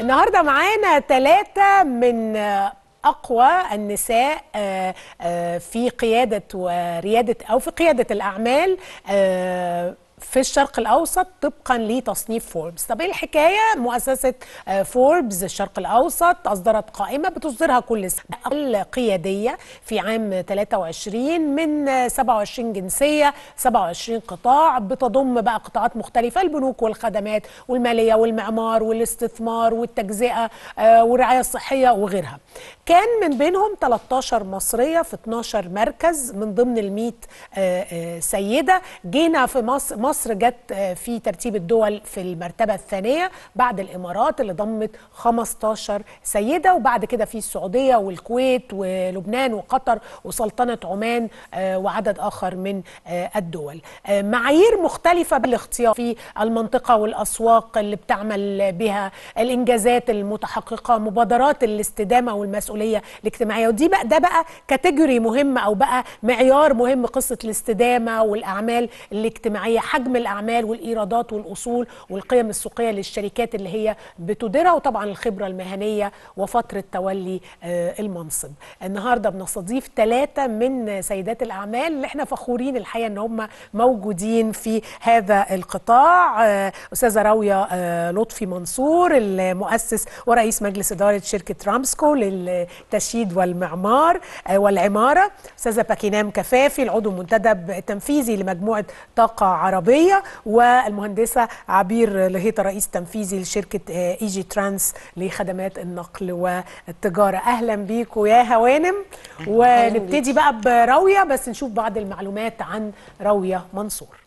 النهارده معانا ثلاثة من أقوى النساء آه، آه، في قيادة وريادة أو في قيادة الأعمال آه، في الشرق الأوسط طبقا لتصنيف فوربس طب إيه الحكاية مؤسسة آه، فوربس الشرق الأوسط أصدرت قائمة بتصدرها كل سنة القيادية في عام 23 من آه، 27 جنسية 27 قطاع بتضم بقى قطاعات مختلفة البنوك والخدمات والمالية والمعمار والاستثمار والتجزئة آه، والرعاية الصحية وغيرها كان من بينهم 13 مصرية في 12 مركز من ضمن ال 100 آه، آه، سيدة جينا في مصر مصر جت آه، في ترتيب الدول في المرتبة الثانية بعد الإمارات اللي ضمت 15 سيدة وبعد كده في السعودية والكويت ولبنان وقطر وسلطنة عمان آه، وعدد آخر من آه، الدول آه، معايير مختلفة بالاختيار في المنطقة والأسواق اللي بتعمل بها الإنجازات المتحققة مبادرات الاستدامة والمسؤولية الاجتماعية ودي بقى ده بقى كاتيجوري مهم أو بقى معيار مهم قصة الاستدامة والأعمال الاجتماعية حجم الأعمال والإيرادات والأصول والقيم السوقية للشركات اللي هي بتديرها وطبعا الخبرة المهنية وفترة تولي آه، المنصب النهاردة بنستضيف ثلاثة من سيدات الأعمال اللي احنا فخورين الحقيقة ان هم موجودين في هذا القطاع آه، أستاذة راوية آه، لطفي منصور المؤسس ورئيس مجلس إدارة شركة رامسكو للتشييد والمعمار آه، والعمارة أستاذة باكينام كفافي العضو المنتدب التنفيذي لمجموعة طاقة عربية والمهندسة عبير لهيطة رئيس تنفيذي لشركة آه، ايجي ترانس لخدمات النقل والتجارة أهلا بيكم يا هوانم ونبتدي بقى براوية بس نشوف بعض المعلومات عن راوية منصور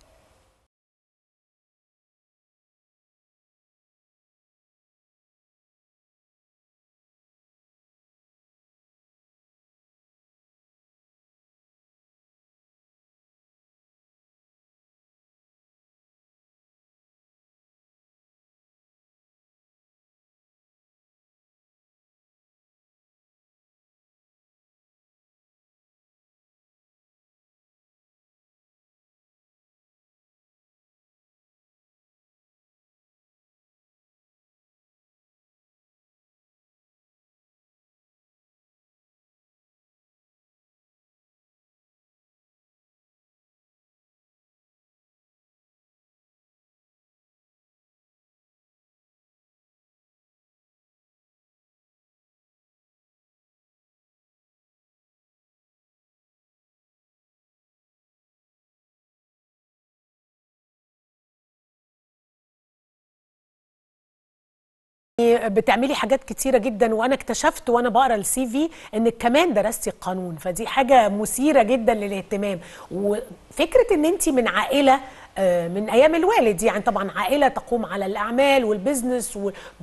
بتعملي حاجات كتيره جدا وانا اكتشفت وانا بقرا السي في انك كمان درستي القانون فدي حاجه مثيره جدا للاهتمام وفكره ان انت من عائله آه، من ايام الوالد يعني طبعا عائله تقوم على الاعمال والبزنس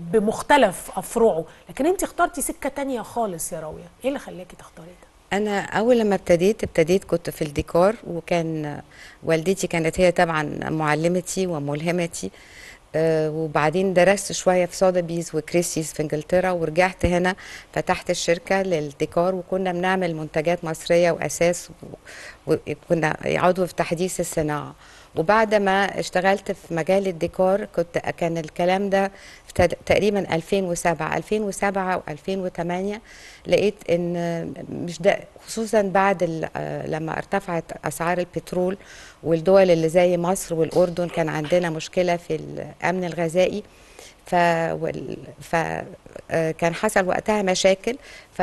بمختلف افرعه لكن انت اخترتي سكه تانية خالص يا راويه ايه اللي خلاكي تختاري ده انا اول لما ابتديت ابتديت كنت في الديكور وكان والدتي كانت هي طبعا معلمتي وملهمتي آه، وبعدين درست شويه في سودابيز وكريسيز في انجلترا ورجعت هنا فتحت الشركه للديكور وكنا بنعمل منتجات مصريه واساس و- وكنا عضو في تحديث الصناعه وبعد ما اشتغلت في مجال الديكور كنت كان الكلام ده في تد- تقريبا 2007 2007 و2008 لقيت ان مش ده خصوصا بعد ال- آه، لما ارتفعت اسعار البترول والدول اللي زي مصر والاردن كان عندنا مشكله في الامن الغذائي ف وال- ف آه، كان حصل وقتها مشاكل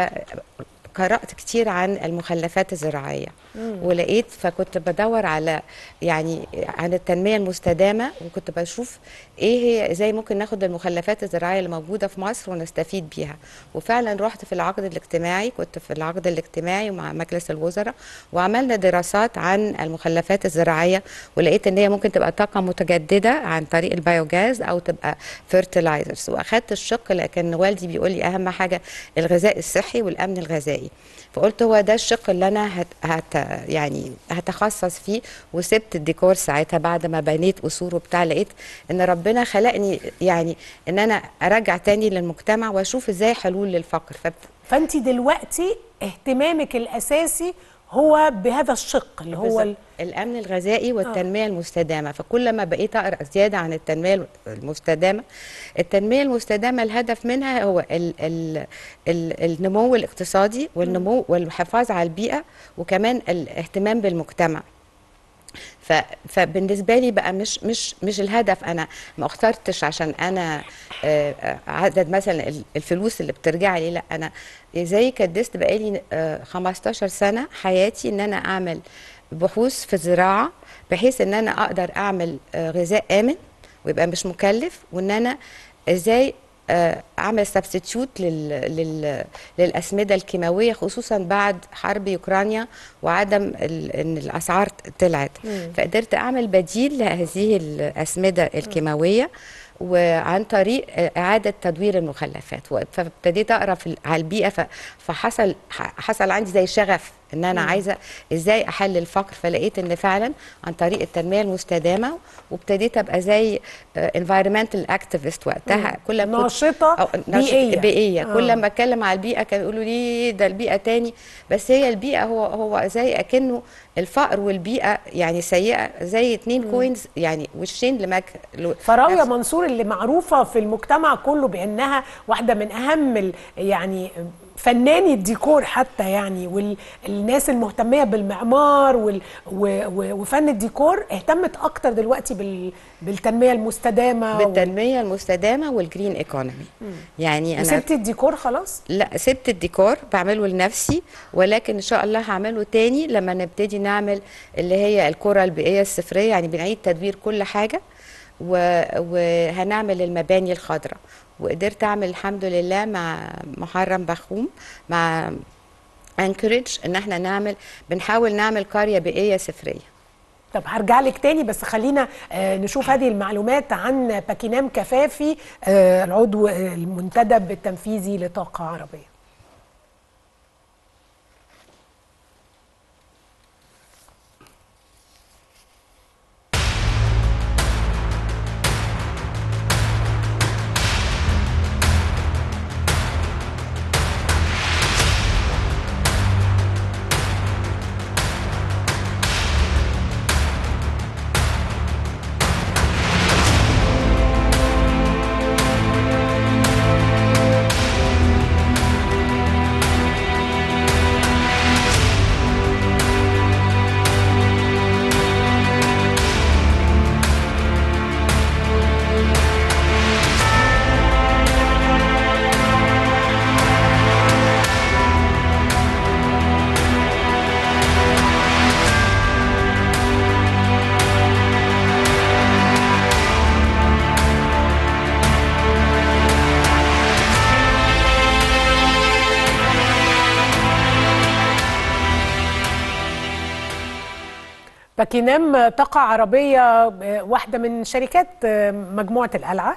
فقرأت كتير عن المخلفات الزراعية ولقيت فكنت بدور على يعني عن التنمية المستدامة وكنت بشوف ايه هي ازاي ممكن ناخد المخلفات الزراعية اللي موجودة في مصر ونستفيد بيها وفعلا رحت في العقد الاجتماعي كنت في العقد الاجتماعي مع مجلس الوزراء وعملنا دراسات عن المخلفات الزراعية ولقيت ان هي ممكن تبقى طاقة متجددة عن طريق البيوجاز او تبقى فيرتلايزرز واخدت الشق لكن والدي بيقول لي اهم حاجة الغذاء الصحي والامن الغذائي فقلت هو ده الشق اللي انا هت هت يعني هتخصص فيه وسبت الديكور ساعتها بعد ما بنيت قصور وبتاع لقيت ان ربنا خلقني يعني ان انا ارجع تاني للمجتمع واشوف ازاي حلول للفقر ف فانت دلوقتي اهتمامك الاساسي هو بهذا الشق اللي هو بالظبط. ال- الامن الغذائي والتنميه المستدامه فكل ما بقيت اقرا زياده عن التنميه المستدامه التنميه المستدامه الهدف منها هو ال ال ال النمو الاقتصادي والنمو والحفاظ على البيئه وكمان الاهتمام بالمجتمع ف فبالنسبه لي بقى مش مش مش الهدف انا ما اخترتش عشان انا آه، آه، عدد مثلا ال- الفلوس اللي بترجع لي لا انا زي كدست بقالي آه، 15 سنه حياتي ان انا اعمل بحوث في الزراعه بحيث ان انا اقدر اعمل آه، غذاء امن ويبقى مش مكلف وان انا ازاي آه، اعمل سبستيتيوت لل... لل... للاسمده الكيماويه خصوصا بعد حرب اوكرانيا وعدم ال... ان الاسعار طلعت فقدرت اعمل بديل لهذه الاسمده الكيماويه وعن طريق اعاده تدوير المخلفات و- فابتديت اقرا في ال- على البيئه ف- فحصل ح- حصل عندي زي شغف ان انا عايزه ازاي احل الفقر فلقيت ان فعلا عن طريق التنميه المستدامه وابتديت ابقى زي انفايرمنتال اكتيفيست وقتها كل ما كنت- ناشطة أو ناشط بيئية. بيئيه آه. كل ما اتكلم على البيئه كانوا يقولوا لي ده البيئه تاني بس هي البيئه هو هو زي اكنه الفقر والبيئه يعني سيئه زي اتنين كوينز يعني وشين لمك فراوية نفس- منصور اللي معروفة في المجتمع كله بأنها واحدة من أهم ال- يعني فناني الديكور حتى يعني والناس المهتمية بالمعمار وال و- و- وفن الديكور اهتمت أكتر دلوقتي بال بالتنمية المستدامة بالتنميه المستدامه والجرين ايكونومي يعني انا وسبتي الديكور خلاص؟ لا سبت الديكور بعمله لنفسي ولكن ان شاء الله هعمله تاني لما نبتدي نعمل اللي هي الكره البيئيه الصفريه يعني بنعيد تدوير كل حاجه و... وهنعمل المباني الخضراء وقدرت اعمل الحمد لله مع محرم بخوم مع انكوريدج ان احنا نعمل بنحاول نعمل قريه بيئيه صفريه طب هرجع لك تاني بس خلينا آه، نشوف هذه المعلومات عن باكينام كفافي آه، العضو المنتدب التنفيذي لطاقة عربية باكينام طاقة عربية آه، واحدة من شركات آه، مجموعة القلعة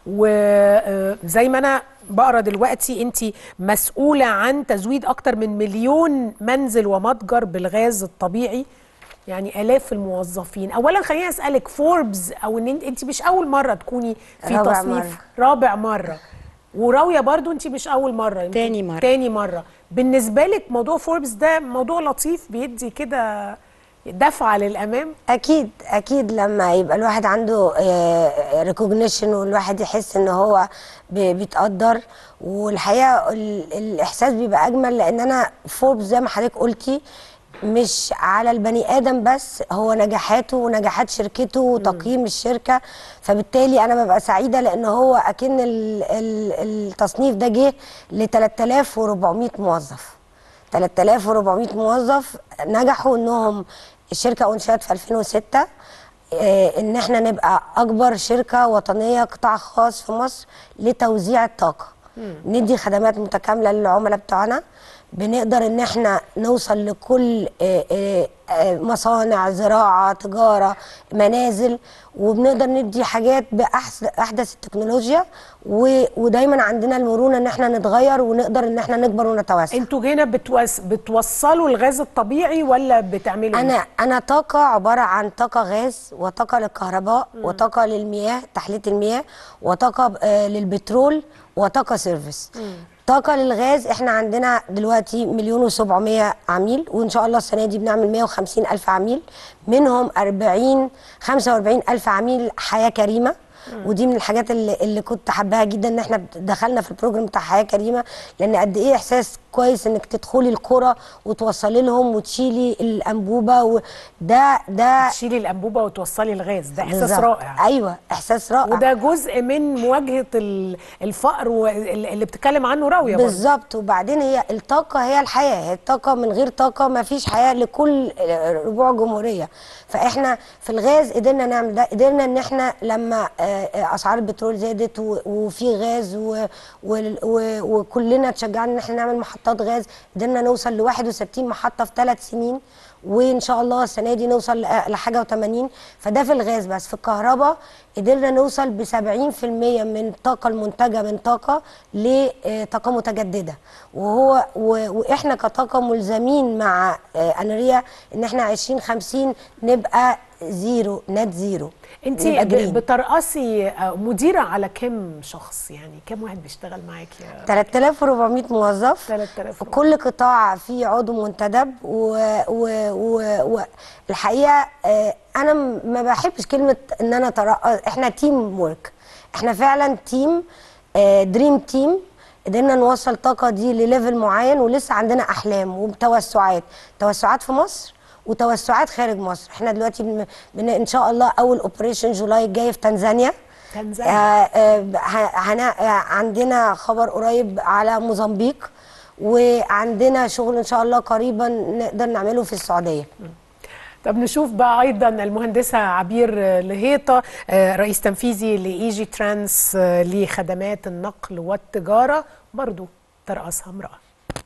وزي ما أنا بقرا دلوقتي أنت مسؤولة عن تزويد أكتر من مليون منزل ومتجر بالغاز الطبيعي يعني آلاف الموظفين أولا خليني أسألك فوربز أو أن أنت مش أول مرة تكوني في رابع تصنيف مرة. رابع مرة وراوية برضو أنت مش أول مرة يمكن تاني مرة. تاني مرة بالنسبة لك موضوع فوربس ده موضوع لطيف بيدي كده دفعة للأمام اكيد اكيد لما يبقى الواحد عنده ريكوجنيشن والواحد يحس ان هو بي- بيتقدر والحقيقه ال- الاحساس بيبقى اجمل لان انا فوربس زي ما حضرتك قلتي مش على البني ادم بس هو نجاحاته ونجاحات شركته وتقييم الشركه فبالتالي انا ببقى سعيده لان هو اكن ال- ال- التصنيف ده جه ل 3400 موظف 3400 موظف نجحوا انهم الشركه انشئت في 2006 آه، ان احنا نبقى اكبر شركه وطنيه قطاع خاص في مصر لتوزيع الطاقه ندي خدمات متكامله للعملاء بتوعنا بنقدر ان احنا نوصل لكل آه، آه، آه، مصانع زراعه تجاره منازل وبنقدر ندي حاجات باحدث احدث التكنولوجيا و- ودايما عندنا المرونه ان احنا نتغير ونقدر ان احنا نكبر ونتوسع انتوا هنا بتوس... بتوصلوا الغاز الطبيعي ولا بتعملوا إيه؟ انا انا طاقه عباره عن طاقه غاز وطاقه للكهرباء وطاقه للمياه تحليه المياه وطاقه آه، للبترول وطاقه سيرفيس طاقة للغاز احنا عندنا دلوقتي مليون وسبعمية عميل وان شاء الله السنة دي بنعمل 150 ألف عميل منهم 40 45 ألف عميل حياة كريمة ودي من الحاجات اللي, اللي كنت حباها جدا ان احنا دخلنا في البروجرام بتاع حياه كريمه لان قد ايه احساس كويس انك تدخلي القرى وتوصلي لهم وتشيلي الانبوبه وده ده تشيلي الانبوبه وتوصلي الغاز ده احساس بالظبط. رائع ايوه احساس رائع وده جزء من مواجهه ال- الفقر وال- اللي بتتكلم عنه راويه برضه بالظبط وبعدين هي الطاقة هي الحياة هي الطاقة من غير طاقة ما فيش حياة لكل ربوع جمهورية فاحنا في الغاز قدرنا نعمل ده قدرنا ان احنا لما آه، آه، اسعار البترول زادت و- وفي غاز و- وال- و- وكلنا اتشجعنا ان احنا نعمل محطات غاز قدرنا نوصل ل 61 محطة في ثلاث سنين وان شاء الله السنه دي نوصل ل- لحاجه و80 فده في الغاز بس في الكهرباء قدرنا نوصل ب 70% من الطاقه المنتجه من طاقه لطاقه متجدده وهو و- واحنا كطاقه ملزمين مع آه، انريا ان احنا 2050 نبقى زيرو نت زيرو انت نبقى جرين. بترأسي آه، مديره على كم شخص يعني كم واحد بيشتغل معاكي يا 3400 موظف 3400. في كل قطاع فيه عضو منتدب والحقيقه و... و... الحقيقة، آه، انا م- ما بحبش كلمه ان انا ترقص احنا تيم ورك احنا فعلا تيم دريم تيم قدرنا نوصل الطاقه دي لليفل معين ولسه عندنا احلام وتوسعات توسعات في مصر وتوسعات خارج مصر احنا دلوقتي بن... بن... ان شاء الله اول اوبريشن جولاي الجاي في تنزانيا تنزانيا. آه، آه، ه- هنا- آه، عندنا خبر قريب على موزمبيق وعندنا شغل ان شاء الله قريبا نقدر نعمله في السعوديه طب نشوف بقى ايضا المهندسه عبير لهيطه آه، رئيس تنفيذي لايجي ترانس آه، لخدمات النقل والتجاره برضو ترأسها امراه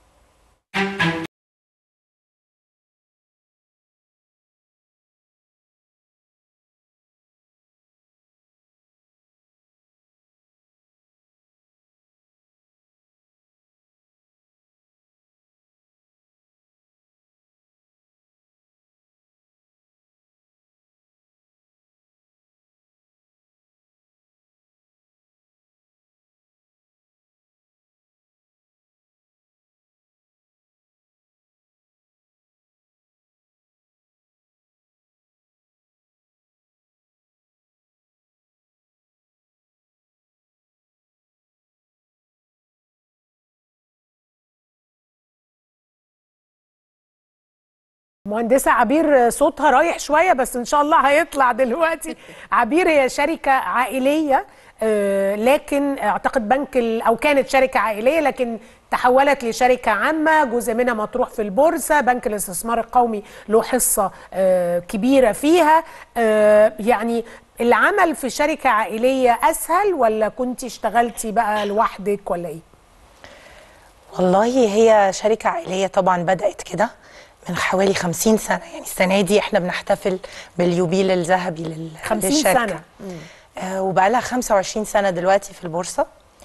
مهندسة عبير صوتها رايح شوية بس إن شاء الله هيطلع دلوقتي عبير هي شركة عائلية آه، لكن أعتقد بنك ال- أو كانت شركة عائلية لكن تحولت لشركة عامة جزء منها مطروح في البورصة بنك الاستثمار القومي له حصة آه، كبيرة فيها آه، يعني العمل في شركة عائلية أسهل ولا كنت اشتغلتي بقى لوحدك ولا إيه؟ والله هي شركة عائلية طبعا بدأت كده من حوالي 50 سنة يعني السنة دي احنا بنحتفل باليوبيل الذهبي لل- 50 للشركة سنة. آه وبقى لها 25 سنة دلوقتي في البورصة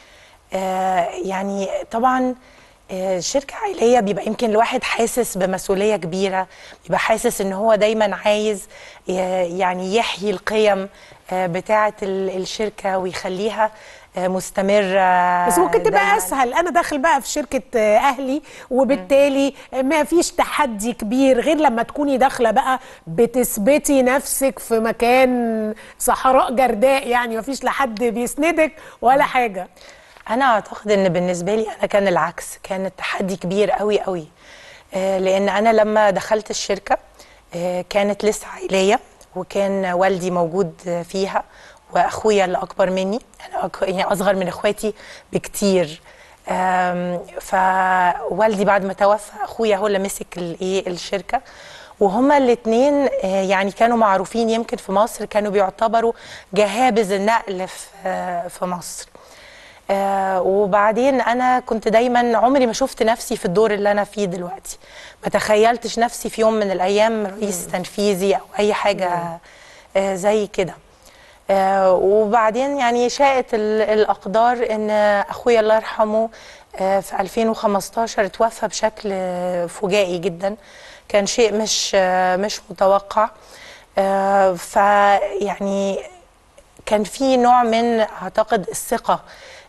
آه يعني طبعا آه، شركة عائلية بيبقى يمكن الواحد حاسس بمسؤولية كبيرة بيبقى حاسس ان هو دايما عايز ي- يعني يحيي القيم آه، بتاعة ال- الشركة ويخليها آه، مستمرة بس ممكن تبقى دايماً. اسهل انا داخل بقى في شركه آه، اهلي وبالتالي ما فيش تحدي كبير غير لما تكوني داخله بقى بتثبتي نفسك في مكان صحراء جرداء يعني ما فيش لا حد بيسندك ولا حاجه انا اعتقد ان بالنسبه لي انا كان العكس كان التحدي كبير قوي قوي آه، لان انا لما دخلت الشركه آه، كانت لسه عائليه وكان والدي موجود آه، فيها واخويا اللي اكبر مني انا أك- يعني اصغر من اخواتي بكتير آم، فوالدي بعد ما توفى اخويا هو اللي مسك الايه الشركه وهما الاثنين يعني كانوا معروفين يمكن في مصر كانوا بيعتبروا جهابذ النقل في آه، في مصر آه وبعدين انا كنت دايما عمري ما شفت نفسي في الدور اللي انا فيه دلوقتي ما تخيلتش نفسي في يوم من الايام رئيس تنفيذي او اي حاجه آه زي كده آه وبعدين يعني شاءت ال- الاقدار ان اخويا الله يرحمه آه في 2015 توفى بشكل آه، فجائي جدا كان شيء مش آه مش متوقع آه فيعني كان في نوع من اعتقد الثقه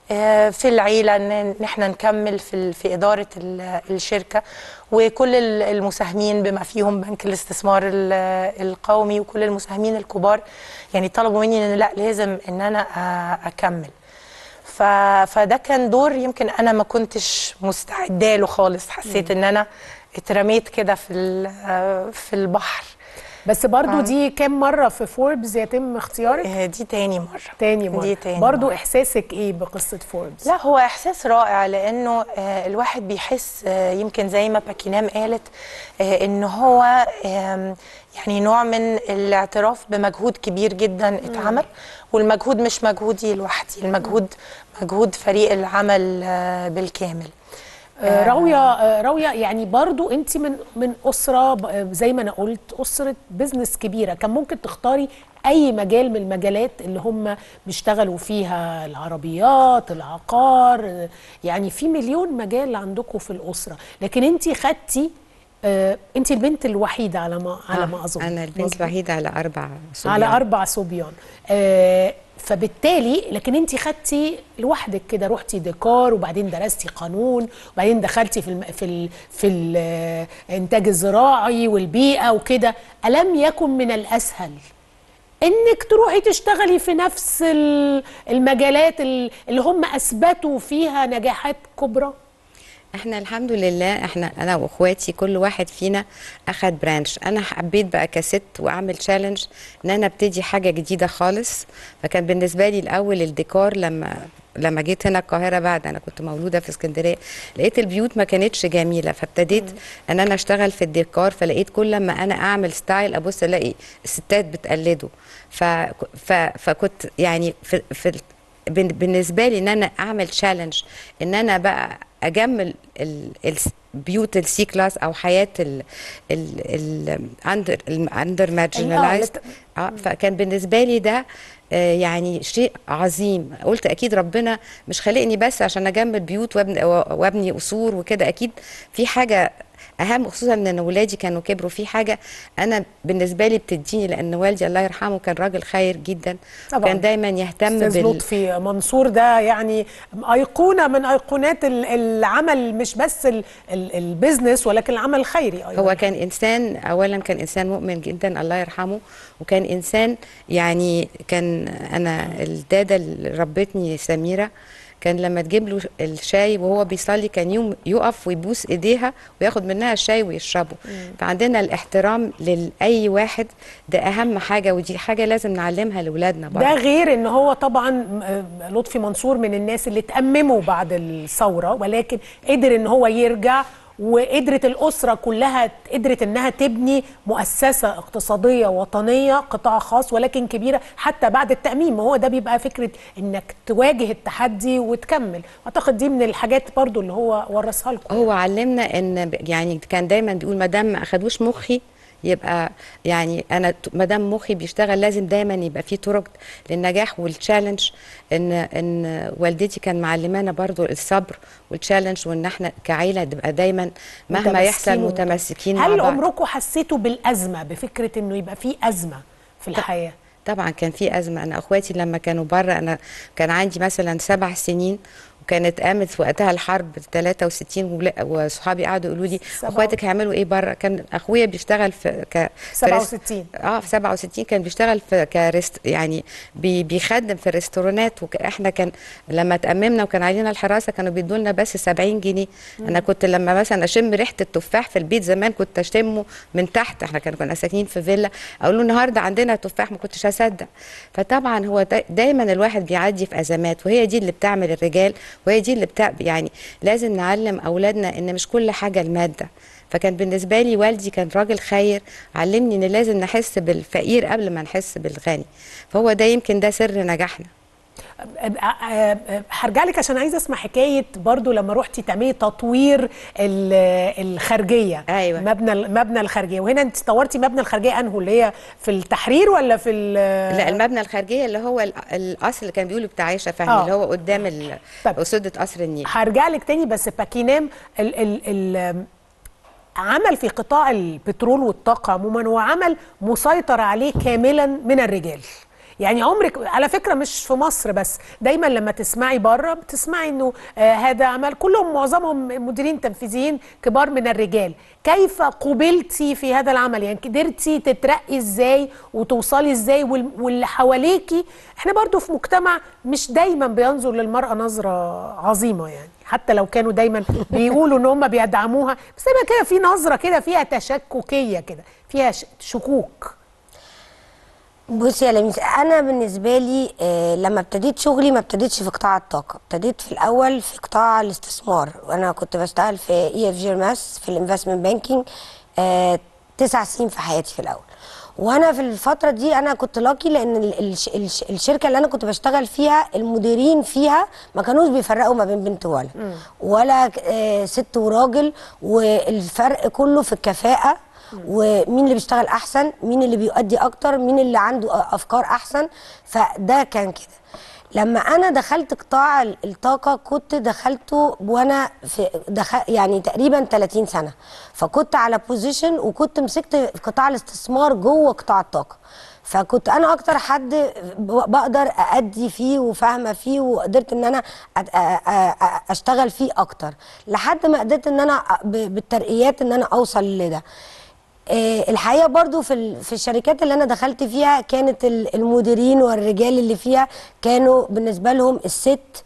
آه، في العيله ان إن احنا نكمل في ال- في اداره ال- الشركه وكل ال- المساهمين بما فيهم بنك الاستثمار ال- القومي وكل المساهمين الكبار يعني طلبوا مني ان لا لازم ان انا آه، اكمل ف... فده كان دور يمكن انا ما كنتش مستعده له خالص حسيت ان انا اترميت كده في ال- آه، في البحر بس برضو دي كام مره في فوربس يتم اختيارك آه، دي تاني مره تاني مره دي تاني برضو مرة. احساسك ايه بقصه فوربس لا هو احساس رائع لانه آه، الواحد بيحس آه، يمكن زي ما باكينام قالت آه، ان هو آم، يعني نوع من الاعتراف بمجهود كبير جدا اتعمل والمجهود مش مجهودي لوحدي المجهود مجهود فريق العمل آه، بالكامل آه، راوية آه، راوية يعني برضو انت من من اسره ب- آه، زي ما انا قلت اسره بزنس كبيره كان ممكن تختاري اي مجال من المجالات اللي هم بيشتغلوا فيها العربيات العقار آه، يعني في مليون مجال عندكم في الاسره لكن انت خدتي آه، انت البنت الوحيده على ما على ما اظن انا البنت مظبوط؟ الوحيده على اربع صبيان على اربع صبيان آه فبالتالي لكن انت خدتي لوحدك كده رحتي ديكور وبعدين درستي قانون وبعدين دخلتي في الم... في ال... في الانتاج الزراعي والبيئه وكده الم يكن من الاسهل انك تروحي تشتغلي في نفس ال- المجالات ال- اللي هم اثبتوا فيها نجاحات كبرى احنا الحمد لله احنا انا واخواتي كل واحد فينا اخد برانش انا حبيت بقى كست واعمل تشالنج ان انا ابتدي حاجه جديده خالص فكان بالنسبه لي الاول الديكور لما لما جيت هنا القاهره بعد انا كنت مولوده في اسكندريه لقيت البيوت ما كانتش جميله فابتديت ان انا اشتغل في الديكور فلقيت كل لما انا اعمل ستايل ابص الاقي الستات بتقلده ف... ف... فكنت يعني في, في بن- بالنسبه لي ان انا اعمل تشالنج ان انا بقى اجمل ال- ال- بيوت السي كلاس او حياه ال ال ال اندر اندر مارجنالايزد لت- اه فكان بالنسبه لي ده آه، يعني شيء عظيم قلت اكيد ربنا مش خلقني بس عشان اجمل بيوت وابني, وابني قصور وكده اكيد في حاجه اهم خصوصا ان ولادي كانوا كبروا في حاجه انا بالنسبه لي بتديني لان والدي الله يرحمه كان راجل خير جدا طبعاً. كان دايما يهتم استاذ بال لطفي منصور ده يعني ايقونه من ايقونات ال- العمل مش بس ال- ال- البيزنس ولكن العمل الخيري ايضا هو كان انسان اولا كان انسان مؤمن جدا الله يرحمه وكان انسان يعني كان انا الداده اللي ربتني سميره كان لما تجيب له الشاي وهو بيصلي كان يوم يقف ويبوس ايديها وياخد منها الشاي ويشربه فعندنا الاحترام لاي واحد ده اهم حاجه ودي حاجه لازم نعلمها لاولادنا برضه ده غير ان هو طبعا م- لطفي منصور من الناس اللي تأمموا بعد الثورة ولكن قدر ان هو يرجع وقدرت الأسرة كلها قدرت انها تبني مؤسسة اقتصادية وطنية قطاع خاص ولكن كبيرة حتى بعد التأميم هو ده بيبقى فكرة انك تواجه التحدي وتكمل اعتقد دي من الحاجات برضو اللي هو ورثها لكم هو علمنا ان ب- يعني كان دايما بيقول ما دام ما اخدوش مخي يبقى يعني انا ما دام مخي بيشتغل لازم دايما يبقى في طرق للنجاح والتشالنج ان ان والدتي كان معلمانا برضو الصبر والتشالنج وان احنا كعيله نبقى دايما مهما يحصل متماسكين متمسكين مع هل بعض عمركم حسيتوا بالأزمة بفكرة انه يبقى في أزمة في الحياة طبعا كان في ازمه انا اخواتي لما كانوا بره انا كان عندي مثلا سبع سنين وكانت قامت في وقتها الحرب 63 ولا- وصحابي قعدوا يقولوا لي سبعة- اخواتك هيعملوا ايه بره كان اخويا بيشتغل في ك في ريست- 67. اه في 67 كان بيشتغل في كريست يعني بي بيخدم في الريستورانات واحنا كان لما تأممنا وكان علينا الحراسه كانوا بيدوا لنا بس 70 جنيه انا كنت لما مثلا اشم ريحه التفاح في البيت زمان كنت اشمه من تحت احنا كان كنا ساكنين في فيلا اقول له النهارده عندنا تفاح ما كنتش اصدق فطبعا هو دا دايما الواحد بيعدي في ازمات وهي دي اللي بتعمل الرجال وهي دي اللي بتاع يعني لازم نعلم اولادنا ان مش كل حاجه الماده فكان بالنسبه لي والدي كان راجل خير علمني ان لازم نحس بالفقير قبل ما نحس بالغني فهو ده يمكن ده سر نجاحنا هرجع لك عشان عايزه اسمع حكايه برضو لما رحتي تعملي تطوير ال- الخارجيه أيوة. مبنى مبنى الخارجيه وهنا انت طورتي مبنى الخارجيه انه اللي هي في التحرير ولا في ال- لا المبنى الخارجيه اللي هو ال- القصر اللي كان بيقولوا بتاع عائشه فهمي آه. اللي هو قدام ال- طب. اسوده قصر النيل هرجع لك تاني بس باكينام ال ال ال عمل في قطاع البترول والطاقة عموما هو عمل مسيطر عليه كاملا من الرجال يعني عمرك على فكره مش في مصر بس دايما لما تسمعي بره بتسمعي انه آه هذا عمل كلهم معظمهم مديرين تنفيذيين كبار من الرجال كيف قبلتي في هذا العمل يعني قدرتي تترقي ازاي وتوصلي ازاي وال- واللي حواليكي احنا برضو في مجتمع مش دايما بينظر للمرأة نظرة عظيمة يعني حتى لو كانوا دايما بيقولوا ان هم بيدعموها بس دايما كده في نظرة كده فيها تشككية كده فيها ش- شكوك بصي يا لميس انا بالنسبه لي آه لما ابتديت شغلي ما ابتديتش في قطاع الطاقه ابتديت في الاول في قطاع الاستثمار وانا كنت بشتغل في اي اف جي ماس في الانفستمنت بانكينج آه تسع سنين في حياتي في الاول وانا في الفتره دي انا كنت لاقي لان ال- الش- الش- الشركه اللي انا كنت بشتغل فيها المديرين فيها ما كانوش بيفرقوا ما بين بنت وولد ولا آه ست وراجل والفرق كله في الكفاءه ومين اللي بيشتغل احسن مين اللي بيؤدي اكتر مين اللي عنده افكار احسن فده كان كده لما انا دخلت قطاع ال- الطاقه كنت دخلته وانا في دخل يعني تقريبا 30 سنه فكنت على بوزيشن وكنت مسكت في قطاع الاستثمار جوه قطاع الطاقه فكنت انا اكتر حد ب- بقدر اادي فيه وفاهمه فيه وقدرت ان انا أد- أ- أ- أ- اشتغل فيه اكتر لحد ما قدرت ان انا ب- بالترقيات ان انا اوصل لده آه، الحقيقه برضو في ال- في الشركات اللي انا دخلت فيها كانت ال- المديرين والرجال اللي فيها كانوا بالنسبه لهم الست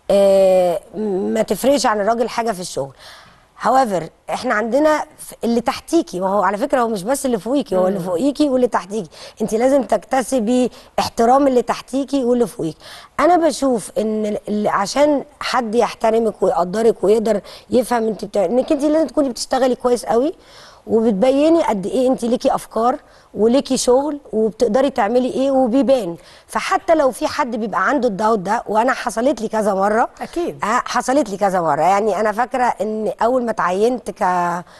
آه، ما تفرقش عن الراجل حاجه في الشغل however احنا عندنا ف- اللي تحتيكي ما هو على فكره هو مش بس اللي فوقيكي هو اللي فوقيكي واللي تحتيكي انت لازم تكتسبي احترام اللي تحتيكي واللي فوقيكي انا بشوف ان ال- ال- عشان حد يحترمك ويقدرك ويقدر يفهم انت بتاع انك انت لازم تكوني بتشتغلي كويس قوي وبتبيني قد ايه انت ليكي افكار وليكي شغل وبتقدري تعملي ايه وبيبان فحتى لو في حد بيبقى عنده الداوت ده وانا حصلت لي كذا مره أكيد. آه، حصلت لي كذا مره يعني انا فاكره ان اول ما اتعينت ك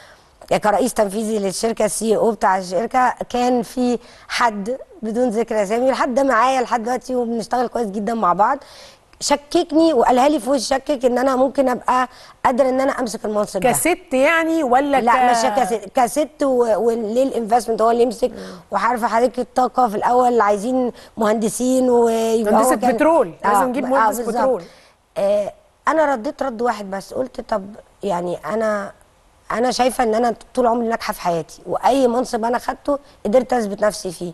كرئيس تنفيذي للشركه السي او بتاع الشركه كان في حد بدون ذكر اسامي الحد ده معايا لحد دلوقتي وبنشتغل كويس جدا مع بعض شككني وقالها لي في وشي شكك ان انا ممكن ابقى قادره ان انا امسك المنصب ده كست يعني ولا لا ك... مش كست كست و- وليه الانفستمنت هو اللي يمسك وعارفه حضرتك الطاقه في الاول عايزين مهندسين ويبقى هو مهندسة كان- بترول، لازم نجيب آه، مهندس بالظبط. بترول. آه انا رديت رد واحد بس قلت طب يعني انا انا شايفه ان انا طول عمري ناجحه في حياتي واي منصب انا خدته قدرت اثبت نفسي فيه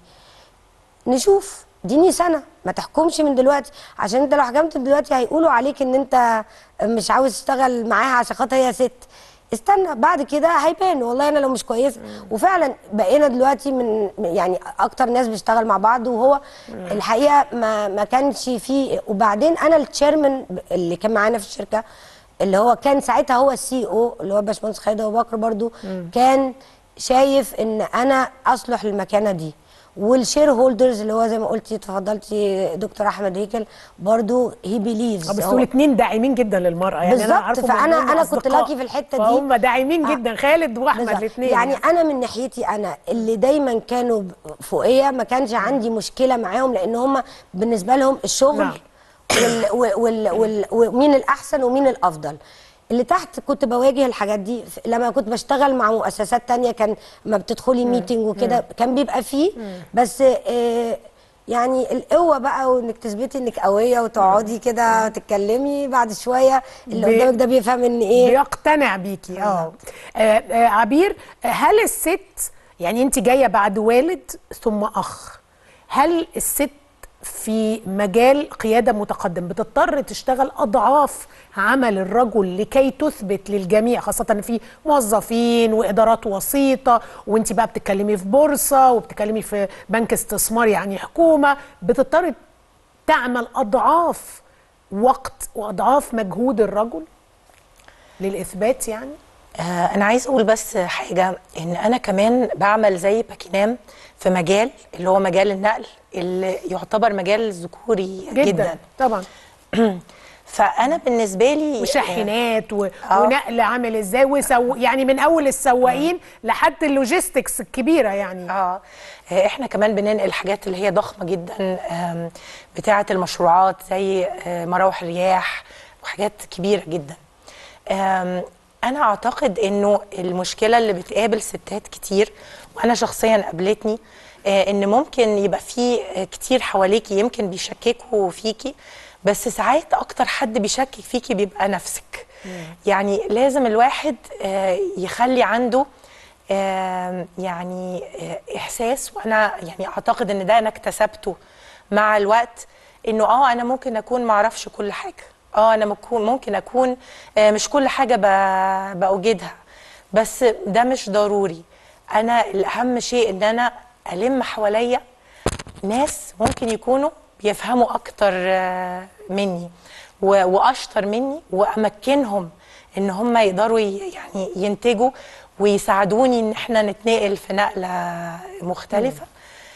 نشوف اديني سنه ما تحكمش من دلوقتي عشان انت لو حكمت دلوقتي هيقولوا عليك ان انت مش عاوز تشتغل معاها عشان خاطر هي ست استنى بعد كده هيبان والله انا لو مش كويسه وفعلا بقينا دلوقتي من يعني اكتر ناس بنشتغل مع بعض وهو الحقيقه ما ما كانش فيه وبعدين انا التشيرمان اللي كان معانا في الشركه اللي هو كان ساعتها هو السي او اللي هو باشمهندس خالد ابو بكر برضو كان شايف ان انا اصلح للمكانه دي والشير هولدرز اللي هو زي ما قلتي اتفضلتي دكتور احمد هيكل برضو هي بيليفز آه، بس دول اتنين داعمين جدا للمرأة يعني بالظبط، أنا عارفة فأنا- إنهم أنا كنت أصدقاء. لاقي في الحتة دي. فهم داعمين آه. جدا خالد وأحمد بالظبط. الاثنين يعني انا من ناحيتي انا اللي دايما كانوا ب- فوقيه ما كانش عندي مشكله معاهم لان هم بالنسبه لهم الشغل نعم. وال وال وال وال ومين الاحسن ومين الافضل اللي تحت كنت بواجه الحاجات دي ف- لما كنت بشتغل مع مؤسسات تانية كان ما بتدخلي ميتنج وكده كان بيبقى فيه بس آه يعني القوه بقى وانك تثبتي انك قويه وتقعدي كده تتكلمي بعد شويه اللي بي- قدامك ده بيفهم ان ايه بيقتنع بيكي اه آه، آه، عبير آه، هل الست يعني انت جايه بعد والد ثم اخ هل الست في مجال قياده متقدم بتضطر تشتغل اضعاف عمل الرجل لكي تثبت للجميع خاصه ان في موظفين وادارات وسيطه وانت بقى بتتكلمي في بورصه وبتتكلمي في بنك استثمار يعني حكومه بتضطر تعمل اضعاف وقت واضعاف مجهود الرجل للاثبات يعني آه انا عايز اقول بس حاجه ان انا كمان بعمل زي باكينام في مجال اللي هو مجال النقل اللي يعتبر مجال ذكوري جدا, جدا, جدا. طبعا فانا بالنسبه لي وشاحنات و... آه. ونقل عامل ازاي وسو... يعني من اول السواقين لحد اللوجيستكس الكبيره يعني اه آه، احنا كمان بننقل حاجات اللي هي ضخمه جدا آم، بتاعه المشروعات زي آه، مراوح الرياح وحاجات كبيره جدا آم، انا اعتقد انه المشكله اللي بتقابل ستات كتير وانا شخصيا قابلتني آه، ان ممكن يبقى في آه، كتير حواليكي يمكن بيشككوا فيكي بس ساعات اكتر حد بيشكك فيكي بيبقى نفسك يعني لازم الواحد آه، يخلي عنده آم، يعني آه، احساس وانا يعني اعتقد ان ده انا اكتسبته مع الوقت انه اه انا ممكن اكون ما اعرفش كل حاجه اه انا ممكن ممكن اكون آه، مش كل حاجه ب- باوجدها بس ده مش ضروري انا الاهم شيء ان انا الم حواليا ناس ممكن يكونوا بيفهموا اكتر آه، مني و- واشطر مني وامكنهم ان هم يقدروا ي- يعني ينتجوا ويساعدوني ان احنا نتنقل في نقله مختلفه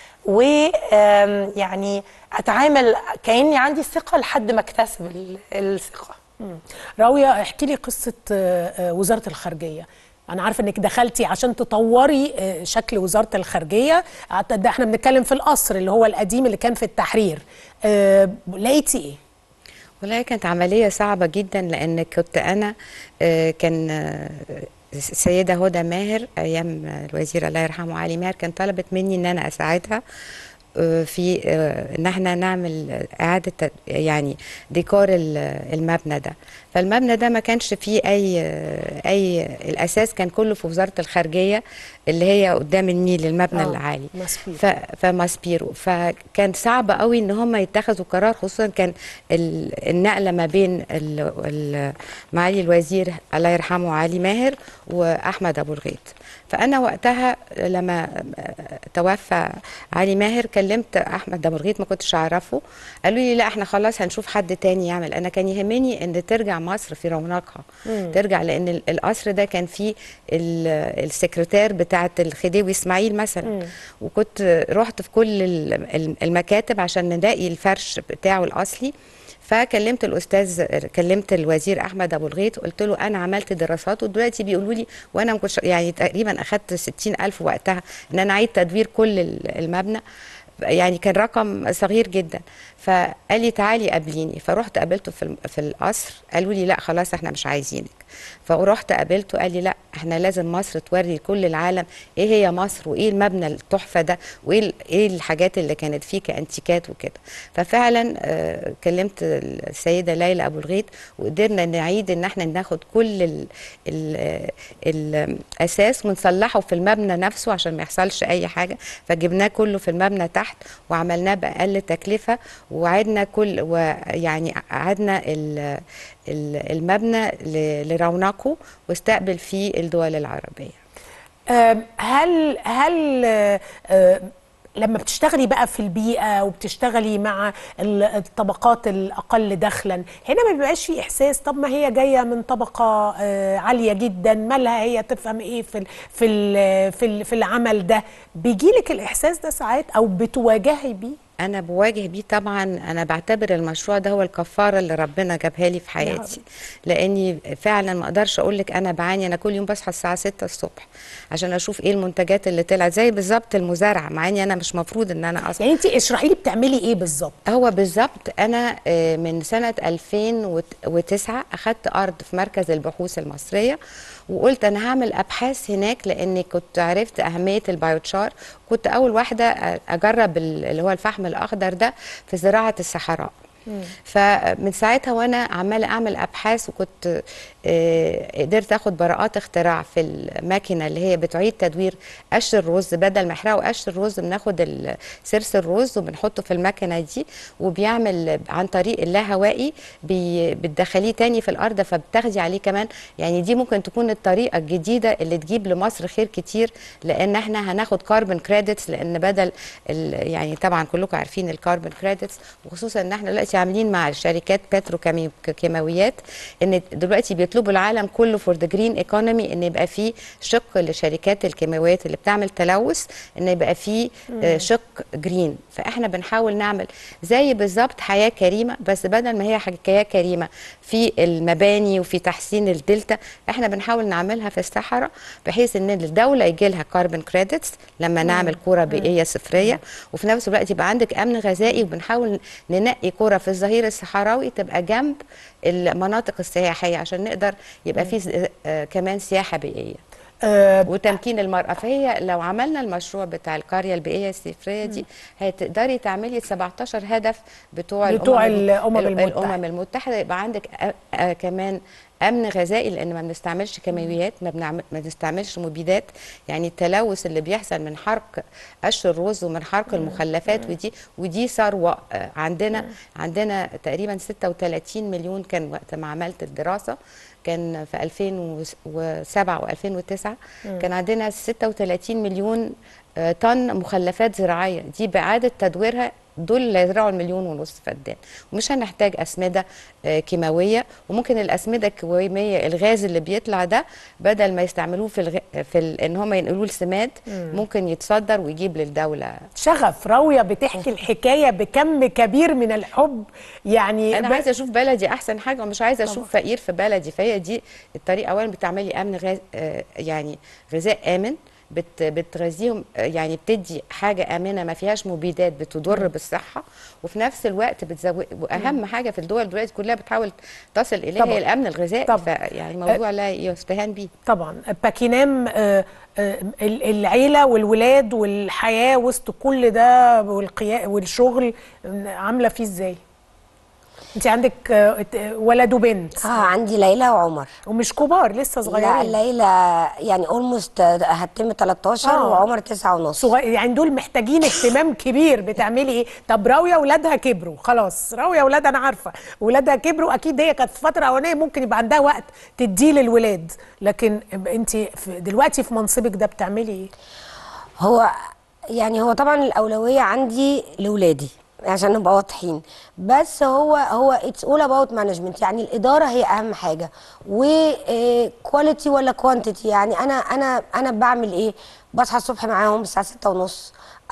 ويعني اتعامل كاني عندي الثقه لحد ما اكتسب ال- الثقه راوية احكي لي قصة آه، آه، وزارة الخارجية أنا عارفة إنك دخلتي عشان تطوري آه، شكل وزارة الخارجية أعت- ده إحنا بنتكلم في القصر اللي هو القديم اللي كان في التحرير آه، لقيتي إيه؟ والله كانت عملية صعبة جدا لأن كنت أنا آه، كان آه، السيدة هدى ماهر أيام الوزير الله يرحمه علي ماهر كان طلبت مني إن أنا أساعدها آه، في آه، إن احنا نعمل إعادة تد- يعني ديكور ال- المبنى ده فالمبنى ده ما كانش فيه أي آه، أي الأساس كان كله في وزارة الخارجية اللي هي قدام النيل المبنى آه، العالي ماسبيرو. ف فماسبيرو فكان صعب قوي ان هم يتخذوا قرار خصوصا كان ال- النقله ما بين ال- ال- معالي الوزير الله يرحمه علي ماهر واحمد ابو الغيط فانا وقتها لما توفى علي ماهر كلمت احمد ابو الغيط ما كنتش اعرفه قالوا لي لا احنا خلاص هنشوف حد تاني يعمل انا كان يهمني ان ترجع مصر في رونقها ترجع لان ال- القصر ده كان فيه ال- السكرتير بتاعه الخديوي اسماعيل مثلا وكنت رحت في كل ال- ال- المكاتب عشان نلاقي الفرش بتاعه الاصلي فكلمت الاستاذ كلمت الوزير احمد ابو الغيط قلت له انا عملت دراسات ودلوقتي بيقولوا لي وانا ما كنتش يعني تقريبا اخدت 60000 وقتها ان انا اعيد تدوير كل ال- المبنى يعني كان رقم صغير جدا فقال لي تعالي قابليني فرحت قابلته في الم- في القصر قالوا لي لا خلاص احنا مش عايزينك فرحت قابلته قال لي لا احنا لازم مصر توري لكل العالم ايه هي مصر وايه المبنى التحفه ده وايه ال- ايه الحاجات اللي كانت فيه كانتيكات وكده ففعلا آه، كلمت السيده ليلى ابو الغيط وقدرنا نعيد ان احنا ناخد كل ال ال الاساس ونصلحه في المبنى نفسه عشان ما يحصلش اي حاجه فجبناه كله في المبنى تحت وعملناه باقل تكلفه وعدنا كل ويعني عدنا ال- ال- المبنى ل- لرونقه واستقبل فيه الدول العربيه آم، هل هل آه، آه، لما بتشتغلي بقى في البيئة وبتشتغلي مع ال- الطبقات الأقل دخلا هنا ما بيبقاش في إحساس طب ما هي جاية من طبقة آه، عالية جدا مالها هي تفهم إيه في ال في ال في, ال في العمل ده بيجيلك الإحساس ده ساعات أو بتواجهي بيه انا بواجه بيه طبعا انا بعتبر المشروع ده هو الكفاره اللي ربنا جابها لي في حياتي لاني فعلا ما اقدرش اقول لك انا بعاني انا كل يوم بصحى الساعه 6 الصبح عشان اشوف ايه المنتجات اللي طلعت زي بالظبط المزارعه مع اني انا مش مفروض ان انا اصلا يعني أنت اشرحي لي بتعملي إيه بالظبط هو بالظبط انا آه، من سنه 2009 اخدت ارض في مركز البحوث المصريه وقلت انا هعمل ابحاث هناك لاني كنت عرفت اهميه البايوتشار كنت اول واحده أ- اجرب ال- اللي هو الفحم الاخضر ده في زراعه الصحراء فمن ساعتها وانا عماله اعمل ابحاث وكنت آه، قدرت اخد براءات اختراع في الماكينه اللي هي بتعيد تدوير قش الرز بدل ما يحرقوا قش الرز بناخد ال- سرس الرز وبنحطه في الماكينه دي وبيعمل عن طريق اللاهوائي بي- بتدخليه تاني في الارض فبتاخدي عليه كمان يعني دي ممكن تكون الطريقه الجديده اللي تجيب لمصر خير كتير لان احنا هناخد كاربون كريدتس لان بدل ال- يعني طبعا كلكم عارفين الكاربون كريدتس وخصوصا ان احنا دلوقتي عاملين مع الشركات بتروكيماويات ان دلوقتي بيطلبوا العالم كله فور ذا جرين ايكونومي ان يبقى فيه شق لشركات الكيماويات اللي بتعمل تلوث ان يبقى فيه آه، شق جرين فاحنا بنحاول نعمل زي بالظبط حياه كريمه بس بدل ما هي حياه كريمه في المباني وفي تحسين الدلتا احنا بنحاول نعملها في الصحراء بحيث ان الدوله يجي لها كاربون كريدتس لما نعمل كوره بيئيه صفريه وفي نفس الوقت يبقى عندك امن غذائي وبنحاول ننقي كوره في الظهير الصحراوي تبقى جنب المناطق السياحيه عشان نقدر يبقى في س- آه، كمان سياحه بيئيه آه، وتمكين المرأة فهي لو عملنا المشروع بتاع القرية البيئية الصفرية دي هتقدري تعملي 17 هدف بتوع بتوع الم- الأمم ال- المتحدة. الأمم المتحدة يبقى عندك أ- أ- كمان أمن غذائي لأن ما بنستعملش كيماويات ما, بنعمل ما بنستعملش مبيدات يعني التلوث اللي بيحصل من حرق قش الرز ومن حرق المخلفات ودي ودي ثروة آه، عندنا عندنا تقريبا 36 مليون كان وقت ما عملت الدراسة كان في 2007 و2009 كان عندنا 36 مليون آه، طن مخلفات زراعيه دي باعاده تدويرها دول اللي هيزرعوا المليون ونص فدان ومش هنحتاج اسمده آه، كيماويه وممكن الاسمده الكيماويه الغاز اللي بيطلع ده بدل ما يستعملوه في الغ... في ال... ان هم ينقلوه لسماد ممكن يتصدر ويجيب للدوله شغف راويه بتحكي الحكايه بكم كبير من الحب يعني انا ب- عايزه اشوف بلدي احسن حاجه ومش عايزه اشوف فقير في بلدي فهي دي الطريقه اولا بتعملي امن غاز آه، يعني غذاء امن بت بتغذيهم آه، يعني بتدي حاجه امنه ما فيهاش مبيدات بتضر بالصحه وفي نفس الوقت بتزود واهم حاجه في الدول دلوقتي كلها بتحاول تصل اليها طبعاً. هي الامن الغذائي طبعاً. يعني موضوع لا يستهان به طبعا باكينام آه، آه، ال- العيله والولاد والحياه وسط كل ده والقيا والشغل آه، عامله فيه ازاي انت عندك آه، ات- ولد وبنت اه عندي ليلى وعمر ومش كبار لسه لا صغيرين ليلى يعني اولموست هتتم 13 آه. وعمر 9 ونص صغير يعني دول محتاجين اهتمام كبير بتعملي ايه طب راويه اولادها كبروا خلاص راويه اولادها انا عارفه اولادها كبروا اكيد هي كانت في فتره اولانيه ممكن يبقى عندها وقت تديه للولاد لكن انت في- دلوقتي في منصبك ده بتعملي ايه هو يعني هو طبعا الاولويه عندي لاولادي عشان نبقى واضحين بس هو هو اتس اول اباوت مانجمنت يعني الاداره هي اهم حاجه وكواليتي ولا كوانتيتي يعني انا انا انا بعمل ايه بصحى الصبح معاهم الساعه 6 ونص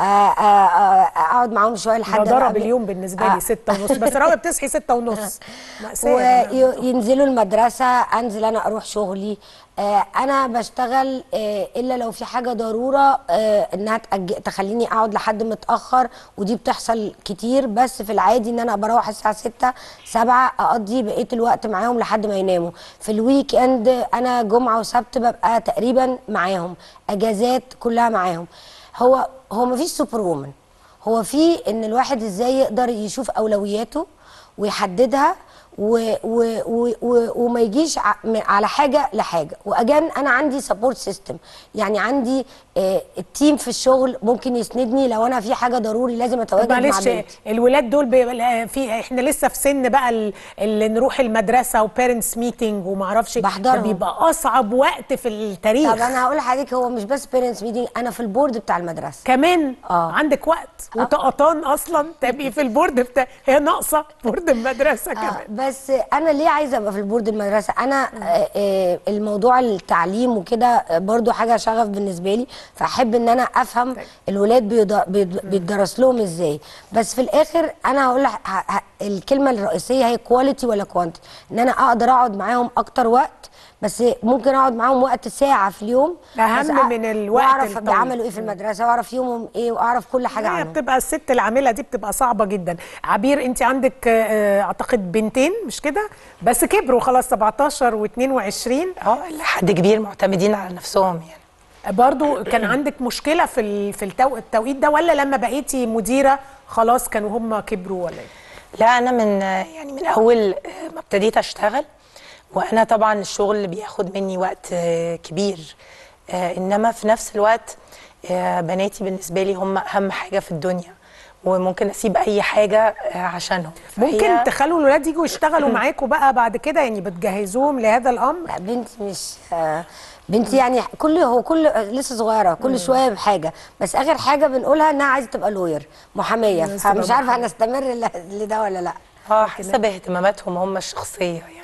اقعد معاهم شويه لحد ده ما ضرب قبل- اليوم بالنسبه آه. لي ستة ونص بس راويه بتصحي ستة ونص مأساة وينزلوا المدرسة أنزل أنا أروح شغلي آه أنا بشتغل آه إلا لو في حاجة ضرورة آه إنها تأج... تخليني أقعد لحد متأخر ودي بتحصل كتير بس في العادي إن أنا بروح الساعة 6 7 أقضي بقية الوقت معاهم لحد ما يناموا في الويك إند أنا جمعة وسبت ببقى تقريبا معاهم أجازات كلها معاهم هو هو مفيش سوبر وومن هو في ان الواحد ازاي يقدر يشوف اولوياته ويحددها و و و و وما يجيش ع- م- على حاجه لحاجه واجان انا عندي سبورت سيستم يعني عندي آه التيم في الشغل ممكن يسندني لو انا في حاجه ضروري لازم طب اتواجد مع معلش بنتي الولاد دول بيبقى في احنا لسه في سن بقى ال- اللي نروح المدرسه وبيرنتس ميتنج وما اعرفش بحضرهم. بيبقى اصعب وقت في التاريخ طب انا هقول لحضرتك هو مش بس بيرنتس ميتنج انا في البورد بتاع المدرسه كمان آه. عندك وقت وطقطان اصلا تبقي في البورد بتاع هي ناقصه بورد المدرسه آه كمان بس انا ليه عايزه ابقى في البورد المدرسه انا آه آه الموضوع التعليم وكده آه، برضو حاجه شغف بالنسبه لي فاحب ان انا افهم الولاد بيض- بيض- بيتدرس لهم ازاي بس في الاخر انا هقول لح- ه- ه- الكلمه الرئيسيه هي كواليتي ولا كوانتي ان انا اقدر اقعد معاهم اكتر وقت بس ممكن اقعد معاهم وقت ساعه في اليوم أهم بس أ- من الوقت واعرف الطويل. بيعملوا ايه في المدرسه واعرف يومهم ايه واعرف كل حاجه هي عنهم بتبقى الست العامله دي بتبقى صعبه جدا عبير انت عندك آه، اعتقد بنتين مش كده بس كبروا خلاص 17 و22 اه لحد كبير معتمدين على نفسهم يعني برضو كان عندك مشكله في ال- في التو... التوقيت ده ولا لما بقيتي مديره خلاص كانوا هم كبروا ولا ايه لا انا من يعني من اول ما ابتديت اشتغل وانا طبعا الشغل اللي بياخد مني وقت آه، كبير آه، انما في نفس الوقت آه، بناتي بالنسبه لي هم اهم حاجه في الدنيا وممكن اسيب اي حاجه آه، عشانهم ممكن فهي- تخلوا الولاد يجوا يشتغلوا معاكم بقى بعد كده يعني بتجهزوهم لهذا الامر لا بنتي مش آه، بنتي يعني كل هو كل لسه صغيره كل شويه بحاجه بس اخر حاجه بنقولها انها عايزه تبقى لوير محاميه عايزة تبقى فمش عارفه محامية. هنستمر ل- لده ولا لا اه حسب اهتماماتهم هم الشخصيه يعني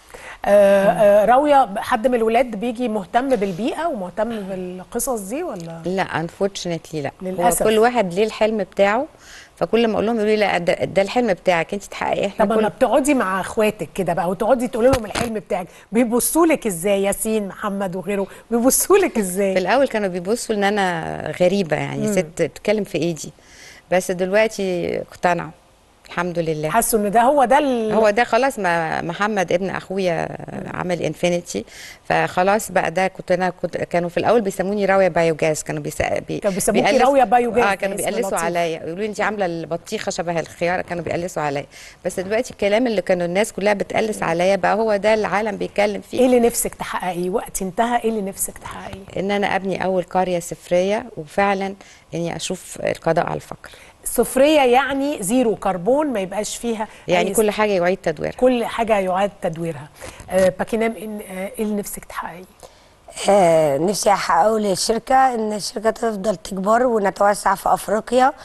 آه آه راويه حد من الولاد بيجي مهتم بالبيئه ومهتم بالقصص دي ولا لا انفورشنتلي لا للأسف. هو كل واحد ليه الحلم بتاعه فكل ما اقول لهم يقولوا لي لا ده, ده الحلم بتاعك انت تحققيه احنا طب لما كل بتقعدي مع اخواتك كده بقى وتقعدي تقولي لهم الحلم بتاعك بيبصوا لك ازاي ياسين محمد وغيره بيبصوا لك في ازاي الاول كانوا بيبصوا ان انا غريبه يعني ست بتتكلم في ايه دي بس دلوقتي اقتنعوا الحمد لله حسوا ان ده هو ده ال... هو ده خلاص ما محمد ابن اخويا عمل انفينيتي فخلاص بقى ده كنت انا كنت كانوا في الاول بيسموني راويه بايوجاز كانوا بيسا... بي... كانوا بيسموكي بيقلص- راوية بايوجاز، اه ده كانوا اسم بيقلصوا لطيف. عليا يقولوا لي انت عامله البطيخه شبه الخيار كانوا بيقلصوا عليا بس دلوقتي الكلام اللي كانوا الناس كلها بتقلص عليا بقى هو ده العالم بيتكلم فيه ايه اللي نفسك تحققيه وقت انتهى ايه اللي نفسك تحققيه ان انا ابني اول قريه سفريه وفعلا اني اشوف القضاء على الفقر سفريه يعني زيرو كربون ما يبقاش فيها يعني أي كل حاجه يعيد تدويرها كل حاجه يعاد تدويرها آه باكينام إن- آه، ايه اللي نفسك تحققيه آه، نفسي احققه للشركه ان الشركه تفضل تكبر ونتوسع في افريقيا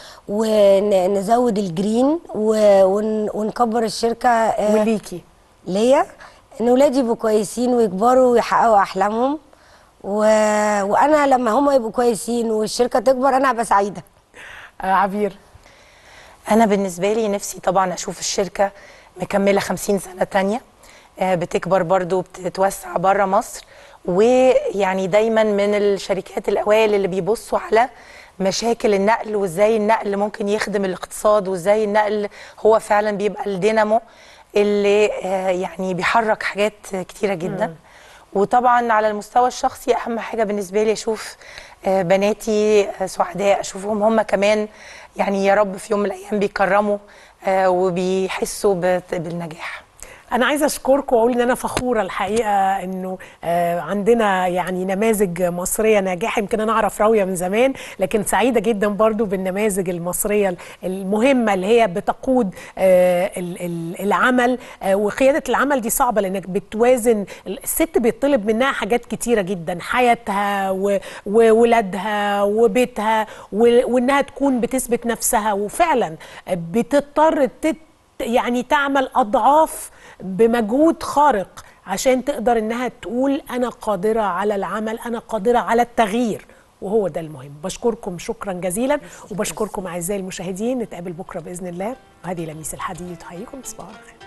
ونزود الجرين و- ون- ونكبر الشركه آه، وليكي ليا ان ولادي يبقوا كويسين ويكبروا ويحققوا احلامهم و... وانا لما هم يبقوا كويسين والشركه تكبر انا هبقى سعيده آه عبير انا بالنسبه لي نفسي طبعا اشوف الشركه مكمله 50 سنه تانية آه، بتكبر برضو بتتوسع بره مصر ويعني دايما من الشركات الاوائل اللي بيبصوا على مشاكل النقل وازاي النقل ممكن يخدم الاقتصاد وازاي النقل هو فعلا بيبقى الدينامو اللي آه، يعني بيحرك حاجات كتيره جدا وطبعا على المستوى الشخصي اهم حاجه بالنسبه لي اشوف آه، بناتي آه، سعداء اشوفهم هم كمان يعني يا رب في يوم من الايام بيكرموا آه، وبيحسوا بت- بالنجاح انا عايزه اشكركم واقول ان انا فخوره الحقيقه انه آه عندنا يعني نماذج مصريه ناجحه يمكن انا اعرف راويه من زمان لكن سعيده جدا برضو بالنماذج المصريه المهمه اللي هي بتقود آه ال- ال- العمل آه وقياده العمل دي صعبه لانك بتوازن الست بيطلب منها حاجات كتيره جدا حياتها و- وولادها وبيتها و- وانها تكون بتثبت نفسها وفعلا بتضطر تت يعني تعمل اضعاف بمجهود خارق عشان تقدر انها تقول انا قادره على العمل انا قادره على التغيير وهو ده المهم بشكركم شكرا جزيلا وبشكركم اعزائي المشاهدين نتقابل بكره باذن الله وهذه لميس الحديد تحييكم تصبحوا على خير